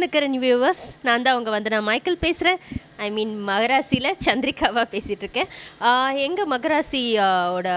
Dinakaran viewers நான் தான் அவங்க வந்து நான் மைக்கேல் பேசுகிறேன் ஐ மீன் மகராசியில் சந்திரிகாவாக பேசிகிட்டு இருக்கேன் எங்கள் மகராசி ஆ, ஓட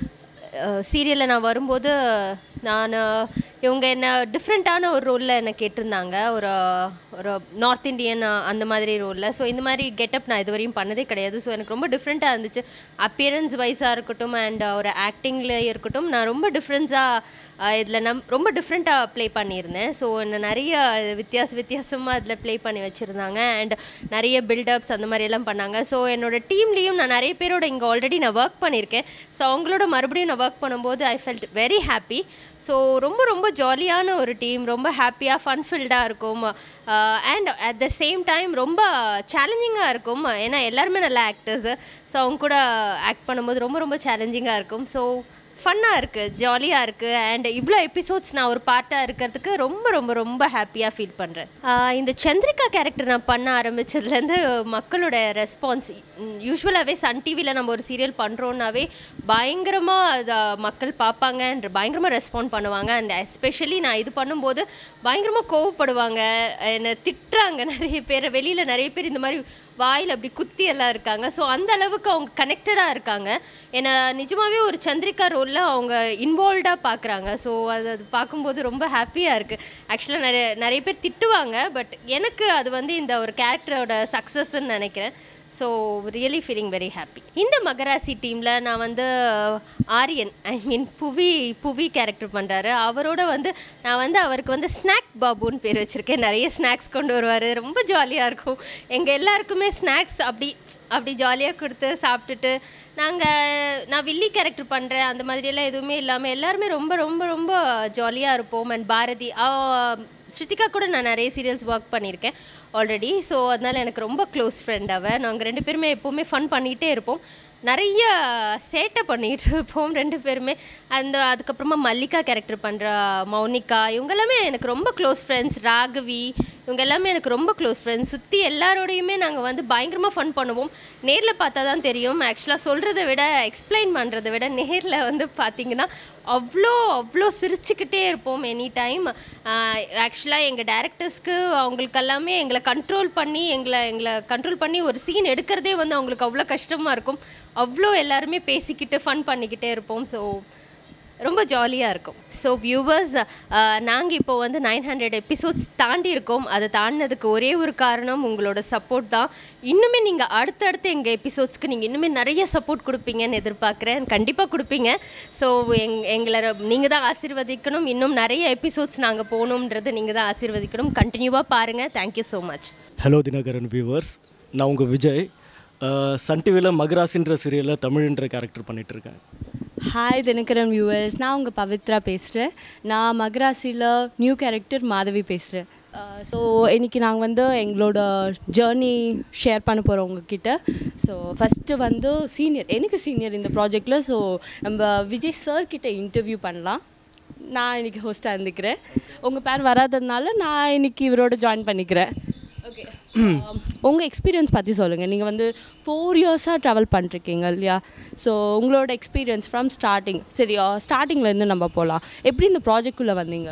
சீரியலில் நான் வரும்போது நான் இவங்க என்ன டிஃப்ரெண்ட்டான ஒரு ரோலில் என்னை கேட்டிருந்தாங்க ஒரு ஒரு நார்த் இந்தியன் அந்த மாதிரி ரோலில் ஸோ இந்த மாதிரி கெட்டப் நான் இதுவரையும் பண்ணதே கிடையாது ஸோ எனக்கு ரொம்ப டிஃப்ரெண்ட்டாக இருந்துச்சு அப்பியரன்ஸ் வைஸாக இருக்கட்டும் அண்ட் ஒரு ஆக்டிங்கில் இருக்கட்டும் நான் ரொம்ப டிஃப்ரென்ஸாக இதில் நம் ரொம்ப டிஃப்ரெண்ட்டாக ப்ளே பண்ணியிருந்தேன் ஸோ என்ன நிறைய வித்தியாச வித்தியாசமாக அதில் ப்ளே பண்ணி வச்சுருந்தாங்க அண்ட் நிறைய பில்டப்ஸ் அந்த மாதிரி எல்லாம் பண்ணாங்க ஸோ என்னோட டீம்லேயும் நான் நிறைய பேரோட இங்கே ஆல்ரெடி நான் ஒர்க் பண்ணியிருக்கேன் ஸோ அவங்களோட மறுபடியும் நான் ஒர்க் பண்ணும்போது I felt very happy so ரொம்ப ரொம்ப ஜாலியான ஒரு டீம் ரொம்ப ஹாப்பியாக ஃபன்ஃபில்டாக இருக்கும் and at the same time ரொம்ப சேலஞ்சிங்காக இருக்கும் ஏன்னா எல்லாருமே நல்ல ஆக்டர்ஸு ஸோ அவங்க கூட ஆக்ட் பண்ணும்போது ரொம்ப ரொம்ப சேலஞ்சிங்காக இருக்கும் ஸோ ஃபன்னாக இருக்குது ஜாலியாக இருக்குது அண்ட் இவ்வளோ எபிசோட்ஸ் நான் ஒரு பார்ட்டாக இருக்கிறதுக்கு ரொம்ப ரொம்ப ரொம்ப ஹாப்பியாக ஃபீல் பண்ணுறேன் இந்த சந்திரிகா கேரக்டர் நான் பண்ண ஆரம்பிச்சதுலேருந்து மக்களோட ரெஸ்பான்ஸ் யூஸ்வலாகவே சன் டிவியில் நம்ம ஒரு சீரியல் பண்ணுறோன்னாவே பயங்கரமாக அதை மக்கள் பார்ப்பாங்க அண்ட் பயங்கரமாக ரெஸ்பாண்ட் பண்ணுவாங்க அண்ட் எஸ்பெஷலி நான் இது பண்ணும்போது பயங்கரமாக கோவப்படுவாங்க என்னை திட்டுறாங்க நிறைய பேர் வெளியில் நிறைய பேர் இந்த மாதிரி வாயில் அப்படி குத்தி எல்லாம் இருக்காங்க ஸோ அந்த அளவுக்கு அவங்க கனெக்டடாக இருக்காங்க ஏன்னா நிஜமாவே ஒரு சந்திரிகா ரோலில் அவங்க இன்வால்வ்டாக பார்க்குறாங்க ஸோ அது அது பார்க்கும்போது ரொம்ப ஹாப்பியாக இருக்குது ஆக்சுவலாக நிறைய நிறைய பேர் திட்டுவாங்க பட் எனக்கு அது வந்து இந்த ஒரு கேரக்டரோட சக்ஸஸ்ன்னு நினைக்கிறேன் so really feeling very happy இந்த மகராசி டீமில் நான் வந்து ஆரியன் ஐ மீன் புவி புவி கேரக்டர் பண்ணுறாரு அவரோட வந்து நான் வந்து அவருக்கு வந்து ஸ்நாக் பாபுன்னு பேர் வச்சுருக்கேன் நிறைய ஸ்நாக்ஸ் கொண்டு வருவார் ரொம்ப ஜாலியாக இருக்கும் எங்கள் எல்லாருக்குமே ஸ்நாக்ஸ் அப்படி அப்படி ஜாலியாக கொடுத்து சாப்பிட்டுட்டு நாங்கள் நான் வில்லி கேரக்டர் பண்ணுறேன் அந்த மாதிரியெல்லாம் எதுவுமே இல்லாமல் எல்லாருமே ரொம்ப ரொம்ப ரொம்ப ஜாலியாக இருப்போம் அண்ட் பாரதி அவ- ஸ்ருதிகா கூட நான் நிறைய சீரியல்ஸ் ஒர்க் பண்ணியிருக்கேன் ஆல்ரெடி ஸோ அதனால் எனக்கு ரொம்ப க்ளோஸ் ஃப்ரெண்ட் அவ நாங்கள் ரெண்டு பேருமே எப்போவுமே ஃபன் பண்ணிகிட்டே இருப்போம் நிறைய சேட்டை பண்ணிகிட்டு இருப்போம் ரெண்டு பேருமே அந்த அதுக்கப்புறமா மல்லிகா கேரக்டர் பண்ணுற மௌனிகா இவங்க எல்லாமே எனக்கு ரொம்ப க்ளோஸ் ஃப்ரெண்ட்ஸ் ராகவி இவங்க எல்லாமே எனக்கு ரொம்ப க்ளோஸ் ஃப்ரெண்ட்ஸ் சுற்றி எல்லாரோடையுமே நாங்கள் வந்து பயங்கரமாக ஃபன் பண்ணுவோம் நேரில் பார்த்தா தான் தெரியும் ஆக்சுவலாக சொல்கிறத விட எக்ஸ்பிளைன் பண்ணுறதை விட நேரில் வந்து பார்த்தீங்கன்னா அவ்வளோ அவ்வளோ சிரிச்சுக்கிட்டே இருப்போம் எனி டைம் ஆக்சுவலாக எங்கள் டேரக்டர்ஸ்க்கு அவங்களுக்கு எல்லாமே எங்களை கண்ட்ரோல் பண்ணி எங்களை எங்களை கண்ட்ரோல் பண்ணி ஒரு சீன் எடுக்கிறதே வந்து அவங்களுக்கு அவ்வளோ கஷ்டமாக இருக்கும் அவ்வளோ எல்லாருமே பேசிக்கிட்டு ஃபன் பண்ணிக்கிட்டே இருப்போம் ஸோ ரொம்ப ஜாலியாக இருக்கும் ஸோ வியூவர்ஸ் நாங்கள் இப்போ வந்து நைன் ஹண்ட்ரட் எபிசோட்ஸ் தாண்டி இருக்கோம் அதை தாண்டினதுக்கு ஒரே ஒரு காரணம் உங்களோட சப்போர்ட் தான் இன்னுமே நீங்கள் அடுத்தடுத்து எங்கள் எபிசோட்ஸ்க்கு நீங்கள் இன்னுமே நிறைய சப்போர்ட் கொடுப்பீங்கன்னு எதிர்பார்க்குறேன் கண்டிப்பாக கொடுப்பீங்க ஸோ எங் எங்களை நீங்கள் தான் ஆசீர்வதிக்கணும் இன்னும் நிறைய எபிசோட்ஸ் நாங்கள் போகணுன்றது நீங்கள் தான் ஆசீர்வதிக்கணும் கண்டினியூவாக பாருங்கள் thank you so much hello Dinakaran viewers நான் உங்கள் விஜய் அஹ், சன் டிவியில் மகராசின்ற சீரியலில் தமிழ்ன்ற கேரக்டர் பண்ணிட்டு இருக்கேன் ஹாய் தினகரன் வியூவர்ஸ் நான் உங்கள் பவித்ரா பேசுகிறேன் நான் மகராசியில் நியூ கேரக்டர் மாதவி பேசுகிறேன் ஸோ இன்றைக்கி நாங்கள் வந்து எங்களோட ஜேர்னி ஷேர் பண்ண போகிறோம் உங்ககிட்ட ஸோ ஃபஸ்ட்டு வந்து சீனியர் எனக்கு சீனியர் இந்த ப்ராஜெக்டில் ஸோ நம்ம விஜய் சார் கிட்ட இன்டர்வியூ பண்ணலாம் நான் இன்னைக்கு ஹோஸ்ட்டாக இருந்துக்கிறேன் உங்கள் பேர் வராததுனால நான் இன்னைக்கு இவரோட ஜாயின் பண்ணிக்கிறேன் ஓகே உங்கள் எக்ஸ்பீரியன்ஸ் பற்றி சொல்லுங்கள் நீங்கள் வந்து ஃபோர் இயர்ஸாக ட்ராவல் பண்ணிருக்கீங்க இல்லையா ஸோ உங்களோட எக்ஸ்பீரியன்ஸ் ஃப்ரம் ஸ்டார்டிங் சரி ஸ்டார்டிங்லேருந்து நம்ம போகலாம் எப்படி இந்த ப்ராஜெக்ட்குள்ளே வந்தீங்க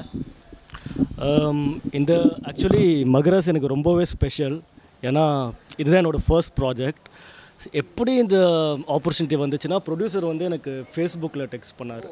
அம், இந்த ஆக்சுவலி மகராஸ் எனக்கு ரொம்பவே ஸ்பெஷல் ஏன்னா இதுதான் என்னோடய ஃபர்ஸ்ட் ப்ராஜெக்ட் எப்படி இந்த ஆப்பர்ச்சுனிட்டி வந்துச்சுன்னா ப்ரொடியூசர் வந்து எனக்கு ஃபேஸ்புக்கில் டெக்ஸ்ட் பண்ணார்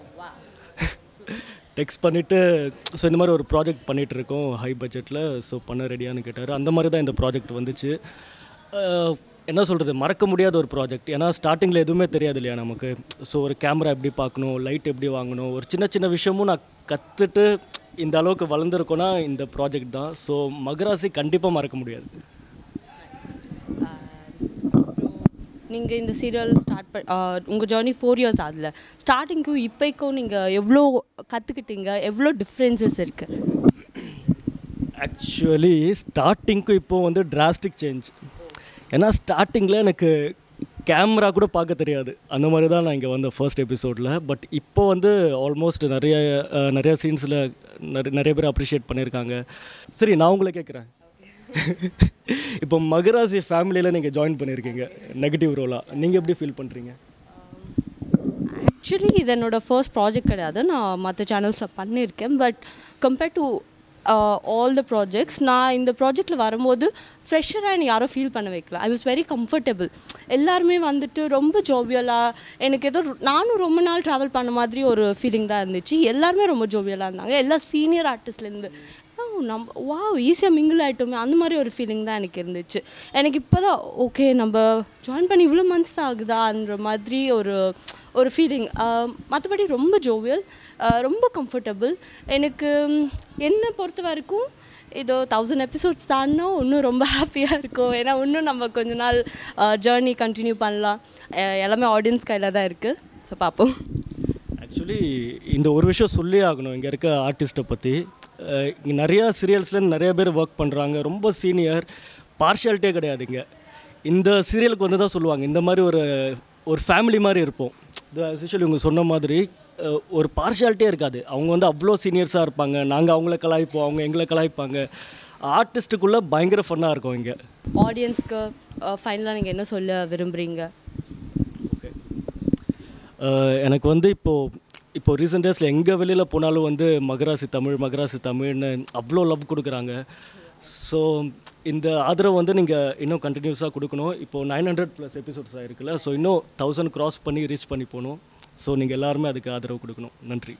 டெக்ஸ்ட் பண்ணிவிட்டு ஸோ இந்த மாதிரி ஒரு ப்ராஜெக்ட் பண்ணிகிட்டு இருக்கோம் ஹை பட்ஜெட்டில் ஸோ பண்ண ரெடியான்னு கேட்டார் அந்த மாதிரி தான் இந்த ப்ராஜெக்ட் வந்துச்சு அஹ், என்ன சொல்கிறது மறக்க முடியாத ஒரு ப்ராஜெக்ட் ஏன்னா ஸ்டார்டிங்கில் எதுவுமே தெரியாது இல்லையா நமக்கு ஸோ ஒரு கேமரா எப்படி பார்க்கணும் லைட் எப்படி வாங்கணும் ஒரு சின்ன சின்ன விஷயமும் நான் கற்றுட்டு இந்த அளவுக்கு வளர்ந்துருக்கோன்னா இந்த ப்ராஜெக்ட் தான் ஸோ மகராசி கண்டிப்பாக மறக்க முடியாது நீங்கள் இந்த சீரியல் ஸ்டார்ட் பண் உங்கள் ஜேர்னி ஃபோர் இயர்ஸ் ஆகல ஸ்டார்டிங்க்கும் இப்போக்கும் நீங்கள் எவ்வளோ கற்றுக்கிட்டீங்க எவ்வளோ டிஃப்ரென்சஸ் இருக்குது ஆக்சுவலி ஸ்டார்டிங்க்கும் இப்போ வந்து டிராஸ்டிக் சேஞ்ச் ஏன்னா ஸ்டார்டிங்கில் எனக்கு கேமரா கூட பார்க்க தெரியாது அந்த மாதிரி தான் நான் இங்கே வந்த ஃபர்ஸ்ட் எபிசோடில் பட் இப்போ வந்து ஆல்மோஸ்ட் நிறைய அஹ், நிறைய சீன்ஸில் நிறைய நிறைய பேர் அப்ரிஷியேட் பண்ணியிருக்காங்க சரி நான் உங்களை கேட்குறேன் இப்போ மகராசி ஃபேமிலியில் நீங்கள் ஜாயின் பண்ணியிருக்கீங்க நெகட்டிவ் ரோலாக நீங்கள் எப்படி ஃபீல் பண்ணுறீங்க ஆக்சுவலி இது என்னோட ஃபர்ஸ்ட் ப்ராஜெக்ட் கிடையாது நான் மற்ற சேனல்ஸில் பண்ணியிருக்கேன் but compared to all the projects நான் இந்த ப்ராஜெக்டில் வரும்போது ஃப்ரெஷராக என்னை யாரும் ஃபீல் பண்ண வைக்கல ஐ வாஸ் வெரி கம்ஃபர்டபுள் எல்லாருமே வந்துட்டு ரொம்ப ஜோவியலாக எனக்கு ஏதோ ரொ- நானும் ரொம்ப நாள் ட்ராவல் பண்ண மாதிரி ஒரு ஃபீலிங் தான் இருந்துச்சு எல்லாருமே ரொம்ப ஜோவியலாக இருந்தாங்க எல்லா சீனியர் ஆர்டிஸ்ட்லேருந்து நம்ம வா ஈஸியாக மிங்கிள் ஆகிட்டோமே அந்த மாதிரி ஒரு ஃபீலிங் தான் எனக்கு இருந்துச்சு எனக்கு இப்போ தான் ஓகே நம்ம ஜாயின் பண்ணி இவ்வளோ மந்த்ஸ் தான் ஆகுதான்ற மாதிரி ஒரு ஒரு ஃபீலிங் மற்றபடி ரொம்ப ஜோவியல் ரொம்ப கம்ஃபர்டபுள் எனக்கு ம், என்னை பொறுத்த வரைக்கும் இதோ தௌசண்ட் எபிசோட்ஸ் தாண்டினா இன்னும் ரொம்ப ஹாப்பியாக இருக்கும் ஏன்னா இன்னும் நம்ம கொஞ்ச நாள் ஜேர்னி கண்டினியூ பண்ணலாம் அஹ் எல்லாமே ஆடியன்ஸ் கையில் தான் இருக்குது ஸோ பார்ப்போம் ஆக்சுவலி இந்த ஒரு விஷயம் சொல்லி ஆகணும் இங்கே இருக்க ஆர்டிஸ்ட்டை பற்றி இங்கே நிறையா சீரியல்ஸ்லேருந்து நிறைய பேர் ஒர்க் பண்ணுறாங்க ரொம்ப சீனியர் பார்ஷியாலிட்டியே கிடையாது இங்கே இந்த சீரியலுக்கு வந்து தான் சொல்லுவாங்க இந்த மாதிரி ஒரு ஒரு ஃபேமிலி மாதிரி இருப்போம் யூஸ்வலி இவங்க சொன்ன மாதிரி அஹ், ஒரு பார்ஷியாலிட்டியே இருக்காது அவங்க வந்து அவ்வளோ சீனியர்ஸாக இருப்பாங்க நாங்கள் அவங்கள கலாய்ப்போம் அவங்க எங்களை கலாய்ப்பாங்க ஆர்டிஸ்ட்டுக்குள்ளே பயங்கர ஃபன்னாக இருக்கும் இங்கே ஆடியன்ஸ்க்கு ஃபைனலாக நீங்கள் என்ன சொல்ல விரும்புகிறீங்க ஓகே எனக்கு வந்து இப்போது இப்போ ரீசெண்ட் டேஸில் எங்கே வெளியில் போனாலும் வந்து மகராசி தமிழ் மகராசி தமிழ்னு அவ்வளோ லவ் கொடுக்குறாங்க ஸோ இந்த ஆதரவு வந்து நீங்கள் இன்னும் கண்டினியூஸாக கொடுக்கணும் இப்போது நைன் ஹண்ட்ரட் ப்ளஸ் எபிசோட்ஸ் ஆகிருக்குல்ல ஸோ இன்னும் தௌசண்ட் க்ராஸ் பண்ணி ரீச் பண்ணி போகணும் ஸோ நீங்கள் எல்லாருமே அதுக்கு ஆதரவு கொடுக்கணும் நன்றி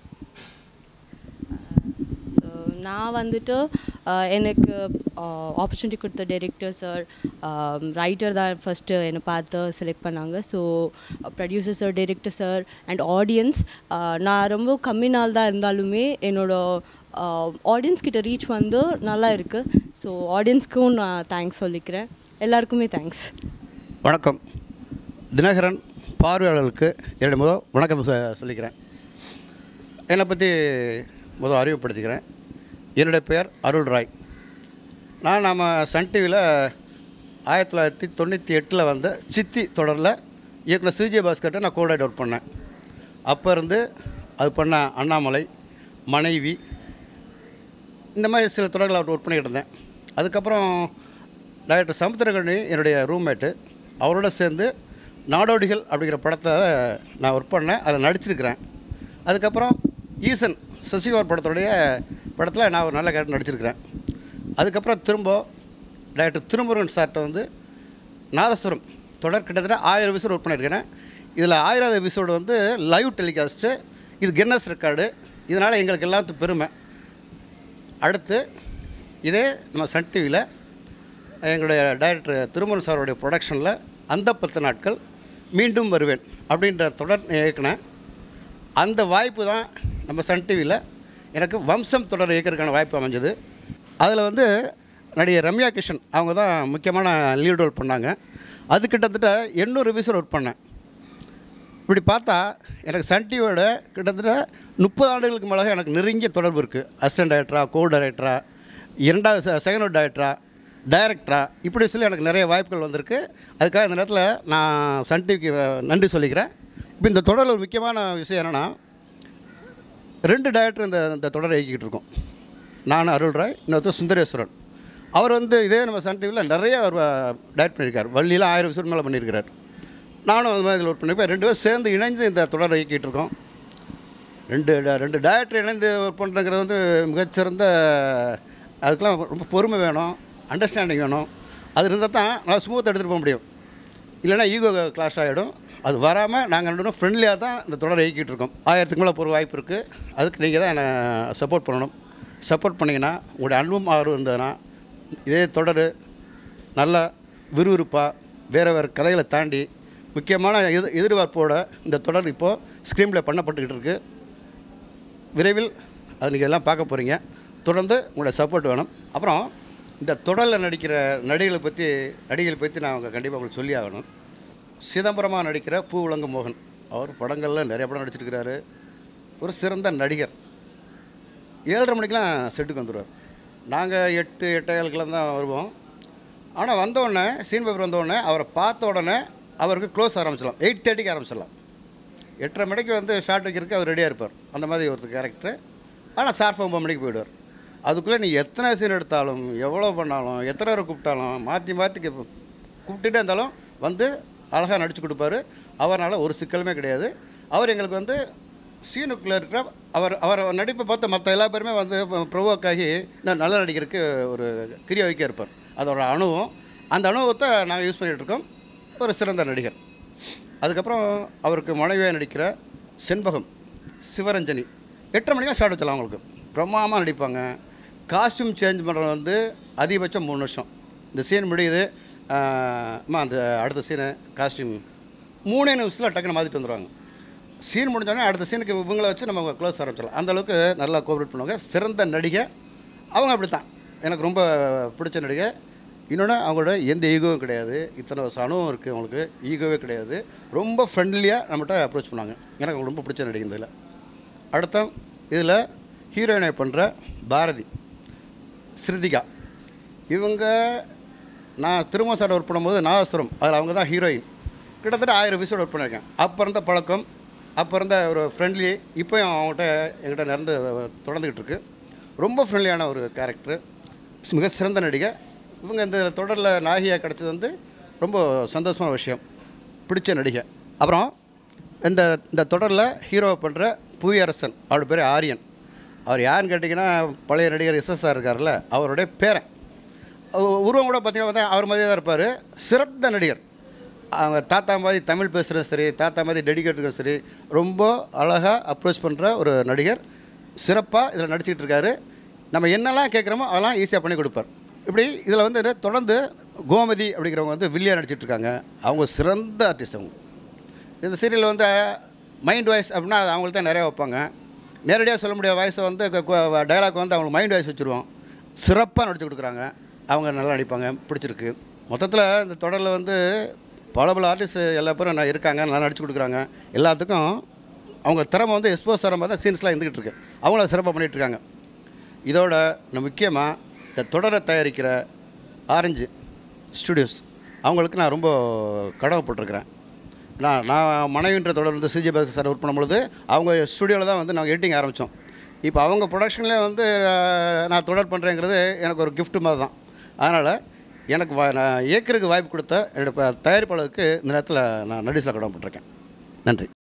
ஸோ நான் வந்துட்டு அஹ், எனக்கு ஆப்பர்ச்சுனிட்டி கொடுத்த டைரக்டர் சார் ரைட்டர் தான் ஃபஸ்ட்டு என்னை பார்த்து செலக்ட் பண்ணாங்க so producer sir director sir and audience நான் ரொம்ப கம்மி நாள் தான் இருந்தாலுமே என்னோட ஆடியன்ஸ் கிட்ட ரீச் வந்து நல்லா இருக்குது ஸோ ஆடியன்ஸ்க்கும் நான் தேங்க்ஸ் சொல்லிக்கிறேன் எல்லாருக்குமே தேங்க்ஸ் வணக்கம் தினகரன் பார்வையாளர்களுக்கு என்னுடைய முதல் வணக்கத்தை சொ- சொல்லிக்கிறேன் என்னை பற்றி முதல் அறிமுகப்படுத்திக்கிறேன் என்னுடைய பெயர் அருள் ராய் நான் நம்ம சன் டிவியில் ஆயிரத்தி தொள்ளாயிரத்தி தொண்ணூற்றி எட்டில் வந்த சித்தி தொடரில் இயக்குனர் சிஜே பாஸ்கர்ட்ட நான் கோடாய்ட் ஒர்க் பண்ணேன் அப்போ இருந்து அது பண்ண அண்ணாமலை மனைவி இந்த மாதிரி சில தொடர்கள் அவர் ஒர்க் பண்ணிக்கிட்டு இருந்தேன் அதுக்கப்புறம் டாக்டர் சமுத்திரகணி என்னுடைய ரூம்மேட்டு அவரோட சேர்ந்து நாடோடிகள் அப்படிங்கிற படத்தை நான் ஒர்க் பண்ணேன் அதில் நடிச்சிருக்கிறேன் அதுக்கப்புறம் ஈசன் சசிகுமார் படத்துடைய படத்தில் நான் ஒரு நல்ல கேரக்டர் நடிச்சிருக்கிறேன் அதுக்கப்புறம் திரும்ப டாக்டர் திருமுருகன் சார்கிட்ட வந்து நாதஸ்வரம் தொடர் கிட்டத்தட்ட ஆயிரம் எபிசோடு ஒர்க் பண்ணியிருக்கிறேன் இதில் ஆயிராவது எபிசோடு வந்து லைவ் டெலிகாஸ்ட்டு இது கின்னஸ் ரெக்கார்டு இதனால் எங்களுக்கு எல்லாத்துக்கும் பெருமை அடுத்து இதே நம்ம சன் டிவியில் எங்களுடைய டைரக்டர் திருமண் சாரோடைய ப்ரொடக்ஷனில் அந்த பத்து நாட்கள் மீண்டும் வருவேன் அப்படின்ற தொடர் இயக்குனேன் அந்த வாய்ப்பு தான் நம்ம சன் டிவியில் எனக்கு வம்சம் தொடர் இயக்கிறதுக்கான வாய்ப்பு அமைஞ்சது அதில் வந்து நடிகை ரம்யா கிஷன் அவங்க தான் முக்கியமான லீட் ரோல் பண்ணாங்க அது கிட்டத்தட்ட எண்ணூறு எபிசோட் ஒர்க் பண்ணேன் இப்படி பார்த்தா எனக்கு சன் டிவியோட கிட்டத்தட்ட முப்பது ஆண்டுகளுக்கு மேலாக எனக்கு நெருங்கிய தொடர்பு இருக்குது அசிஸ்டன்ட் டைரக்டரா கோ டைரக்டரா இரண்டாவது செகண்ட் டைரக்டரா டைரக்டரா இப்படி சொல்லி எனக்கு நிறைய வாய்ப்புகள் வந்திருக்கு அதுக்காக இந்த நேரத்தில் நான் சன் டிவிக்கு நன்றி சொல்லிக்கிறேன் இப்போ இந்த தொடரில் ஒரு முக்கியமான விஷயம் என்னென்னா ரெண்டு டைரக்டர் இந்த இந்த தொடரை இயக்கிக்கிட்டு இருக்கோம் நான் அருள் ராய் இன்னொருத்தர் சுந்தரேஸ்வரன் அவர் வந்து இதே நம்ம சன் டிவியில் நிறைய அவர் டைரக்ட் பண்ணியிருக்கார் வள்ளியில் ஆயிரம் வருஷம் மேலே பண்ணியிருக்கிறார் நானும் அந்த மாதிரி இதில் ஒர்க் பண்ணியிருப்பேன் ரெண்டு பேரும் சேர்ந்து இணைந்து இந்த தொடரை இயக்கிட்டு இருக்கோம் ரெண்டு ட- ரெண்டு டேரக்டர் இணைந்து ஒர்க் பண்ணுறங்கிறது வந்து மிகச்சிறந்த அதுக்கெலாம் ரொம்ப பொறுமை வேணும் அண்டர்ஸ்டாண்டிங் வேணும் அது இருந்தால் தான் நல்லா ஸ்மூத் எடுத்துகிட்டு போக முடியும் இல்லைன்னா ஈகோ கிளாஷ் ஆகிடும் அது வராமல் நாங்கள் ரெண்டு பேரும் ஃப்ரெண்ட்லியாக தான் இந்த தொடரை இயக்கிட்டு இருக்கோம் ஆயிரத்துக்கு மேலே போகிற வாய்ப்பு இருக்குது அதுக்கு நீங்கள் தான் என்னை சப்போர்ட் பண்ணணும் சப்போர்ட் பண்ணிங்கன்னா உங்களுடைய அன்பும் ஆர்வம் இருந்ததுன்னா இதே தொடர் நல்லா விறுவிறுப்பாக வேறு வேறு கதைகளை தாண்டி முக்கியமான எதிர் எதிர்பார்ப்போட இந்த தொடர் இப்போது ஸ்க்ரீனில் பண்ணப்பட்டுக்கிட்டு இருக்குது விரைவில் அது நீங்கள் எல்லாம் பார்க்க போகிறீங்க தொடர்ந்து உங்களோட சப்போர்ட் வேணும் அப்புறம் இந்த தொடரில் நடிக்கிற நடிகளை பற்றி நடிகளை பற்றி நான் அவங்க கண்டிப்பாக உங்களுக்கு சொல்லி ஆகணும் சிதம்பரமாக நடிக்கிற பூ உலங்கு மோகன் அவர் படங்களில் நிறைய படம் நடிச்சிருக்கிறாரு ஒரு சிறந்த நடிகர் ஏழரை மணிக்கெலாம் செட்டுக்கு வந்துடுவார் நாங்கள் எட்டு எட்டைகளுக்கெல்லாம் தான் வருவோம் ஆனால் வந்தோடனே சீன் பேப்பர் வந்தோடனே அவரை பார்த்த உடனே அவருக்கு க்ளோஸ் ஆரம்பிச்சிடலாம் எயிட் தேர்ட்டிக்கு ஆரம்பிச்சிடலாம் எட்டரை மணிக்கு வந்து ஷார்ட் வைக்கிறதுக்கு அவர் ரெடியாக இருப்பார் அந்த மாதிரி ஒருத்தர் கேரக்டர் ஆனால் ஷார்ப் ஒம்பது மணிக்கு போயிடுவார் அதுக்குள்ளே நீ எத்தனை சீன் எடுத்தாலும் எவ்வளோ பண்ணாலும் எத்தனை பேரை கூப்பிட்டாலும் மாற்றி மாற்றி கே- கூப்பிட்டுட்டே இருந்தாலும் வந்து அழகாக நடித்து கொடுப்பாரு அவரால் ஒரு சிக்கலுமே கிடையாது அவர் எங்களுக்கு வந்து சீனுக்குள்ளே இருக்கிற அவர் அவர் நடிப்பை பார்த்து மற்ற எல்லா பேருமே வந்து ப்ரொவோக் ஆகி நான் நல்ல நடிகருக்கு ஒரு கிரியா வைக்க இருப்பார் அதோட அணுவும் அந்த அனுபவத்தை நாங்கள் யூஸ் பண்ணிகிட்டு இருக்கோம் ஒரு சிறந்த நடிகர் அதுக்கப்புறம் அவருக்கு மனைவியாக நடிக்கிற செண்பகம் சிவரஞ்சனி எட்டரை மணிக்கெலாம் ஸ்டார்ட் வச்சலாம் அவங்களுக்கு பிரம்மாண்டமாக நடிப்பாங்க காஸ்டியூம் சேஞ்ச் பண்ணுறது வந்து அதிகபட்சம் மூணு வருஷம் இந்த சீன் முடியுது ஆஹ், அம்மா அந்த அடுத்த சீனு காஸ்டியூம் மூணே நிமிஷத்தில் டக்குன்னு மாற்றிட்டு வந்துடுவாங்க சீன் முடிஞ்சோடனே அடுத்த சீனுக்கு இவங்கள வச்சு நம்ம க்ளோஸ் ஆரம்பிச்சிடலாம் அந்த அளவுக்கு நல்லா கோஆப்ரேட் பண்ணுவாங்க சிறந்த நடிகை அவங்க அப்படி தான் எனக்கு ரொம்ப பிடிச்ச நடிகை இன்னொன்று அவங்களோட எந்த ஈகோவும் கிடையாது இத்தனை வருஷம் அனுபவம் இருக்குது அவங்களுக்கு ஈகோவே கிடையாது ரொம்ப ஃப்ரெண்ட்லியாக நம்மகிட்ட அப்ரோச் பண்ணாங்க எனக்கு அவங்க ரொம்ப பிடிச்ச நடிகை இந்த இதில் அடுத்த இதில் ஹீரோயினை பண்ணுற பாரதி ஸ்ருதிகா இவங்க நான் திரும்ப சார் ஒர்க் பண்ணும்போது நாகஸ்வரம் அதில் அவங்க தான் ஹீரோயின் கிட்டத்தட்ட ஆயிரம் எபிசோட் ஒர்க் பண்ணியிருக்கேன் அப்போ இருந்த பழக்கம் அப்போ இருந்த ஒரு ஃப்ரெண்ட்லி இப்போயும் அவங்ககிட்ட எங்கிட்ட நடந்து தொடர்ந்துக்கிட்டு இருக்கு ரொம்ப ஃப்ரெண்ட்லியான ஒரு கேரக்டர் மிக சிறந்த நடிகை இவங்க இந்த தொடரில் நாகியாக கிடச்சது வந்து ரொம்ப சந்தோஷமான விஷயம் பிடிச்ச நடிகை அப்புறம் இந்த இந்த தொடரில் ஹீரோ பண்ணுற புவியரசன் அவரோட பேர் ஆரியன் அவர் யாருன்னு கேட்டிங்கன்னா பழைய நடிகர் எஸ்எஸ்ஆர் இருக்கார்ல அவருடைய பேரன் அவ- உருவம் கூட பார்த்தீங்கன்னா அவர் மாதிரியே தான் இருப்பார் சிறந்த நடிகர் அவங்க தாத்தா மாதிரி தமிழ் பேசுகிறதும் சரி தாத்தா மாதிரி டெடிகேட்டுக்கும் சரி ரொம்ப அழகாக அப்ரோச் பண்ணுற ஒரு நடிகர் சிறப்பாக இதில் நடிச்சிக்கிட்டு இருக்காரு நம்ம என்னெல்லாம் கேட்குறோமோ அதெல்லாம் ஈஸியாக பண்ணி கொடுப்பார் இப்படி இதில் வந்து தொடர்ந்து கோமதி அப்படிங்கிறவங்க வந்து வில்லியாக நடிச்சிட்டு இருக்காங்க அவங்க சிறந்த ஆர்டிஸ்ட் அவங்க இந்த சீரியலில் வந்து மைண்ட் வாய்ஸ் அப்படின்னா அது அவங்களுக்கு தான் நிறையா வைப்பாங்க நேரடியாக சொல்ல முடியாத வாய்ஸை வந்து டைலாக் வந்து அவங்களுக்கு மைண்ட் வாய்ஸ் வச்சுருவோம் சிறப்பாக நடிச்சு கொடுக்குறாங்க அவங்க நல்லா நடிப்பாங்க பிடிச்சிருக்கு மொத்தத்தில் இந்த தொடரில் வந்து பல பல ஆர்டிஸ்ட் எல்லா பேரும் நான் இருக்காங்க நல்லா நடிச்சு கொடுக்குறாங்க எல்லாத்துக்கும் அவங்க திறமை வந்து எக்ஸ்போஸ் தர மாதிரி தான் சீன்ஸ்லாம் இருந்துக்கிட்டு இருக்கு அவங்கள சிறப்பாக பண்ணிகிட்டு இருக்காங்க இதோட நான் முக்கியமாக இந்த தொடரை தயாரிக்கிற ஆரஞ்சு ஸ்டுடியோஸ் அவங்களுக்கு நான் ரொம்ப கடமைப்பட்டிருக்கிறேன் நான் நான் மனைவின்ற தொடர் வந்து சிஜி பாஸ் சார் ஒர்க் பண்ணும்பொழுது அவங்க ஸ்டுடியோவில் தான் வந்து நாங்கள் எடிட்டிங் ஆரம்பித்தோம் இப்போ அவங்க ப்ரொடக்ஷன்லேயே வந்து அஹ், நான் தொடர் பண்ணுறேங்கிறது எனக்கு ஒரு gift மாதிரி தான் அதனால் எனக்கு வா நான் இயக்கிறதுக்கு வாய்ப்பு கொடுத்த என்னோட ப- தயாரிப்பாளருக்கு இந்த நேரத்தில் நான் நடிசில் கடமைப்பட்டிருக்கேன் நன்றி